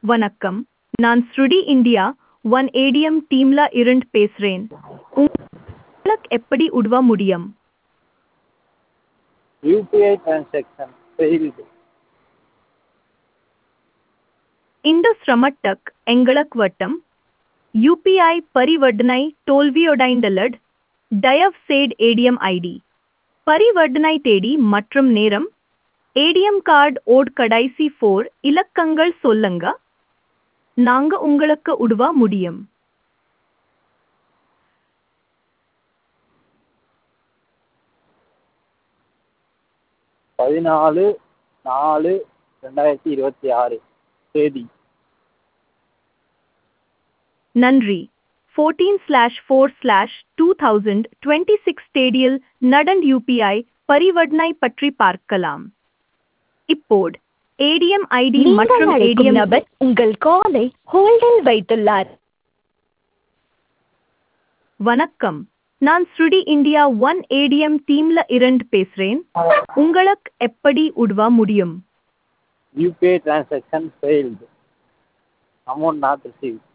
வணக்கம் நான் ஸ்ருடி இந்தியா ஒன் ஏடிஎம் டீம்ல இருந்து பேசுறேன் உங்களுக்கு எப்படி உதவ முடியும் யூபிஐ டிரான்சாக்ஷன் ஃபெயில்டு இந்த சிரமட்டக் எங்களுக்கு வட்டம் யூபிஐ பரிவர்த்தனை தோல்வியடைந்துள்ளது தயவு செய்து ஏடிஎம் ஐடி பரிவர்த்தனை தேதி மற்றும் நேரம் ஏடிஎம் கார்டு ஓட் கடைசி ஃபோர் இலக்கங்கள் சொல்லுங்க நாங்க உங்களுக்கு உதவ முடியும் பதினாலு நாலு ரெண்டாயிரத்தி இருபத்தி ஆறு தேதி நன்றி fourteen slash four slash two thousand twenty six தேதியில் நடந்த யூபிஐ பரிவர்த்தனை பற்றி பார்க்கலாம் இப்போது ஏடிஎம் ஐடி நீங்கள் மற்றும் அழைக்கும் ஏடிஎம் நபர் உங்கள் காலை ஹோல்டில் வைத்துள்ளார் வணக்கம் நான் ஸ்ருடி இந்தியா ஒன் ஏடிஎம் டீம்ல இருந்து பேசுறேன் உங்களுக்கு எப்படி உதவ முடியும் UPI transaction failed amount not receive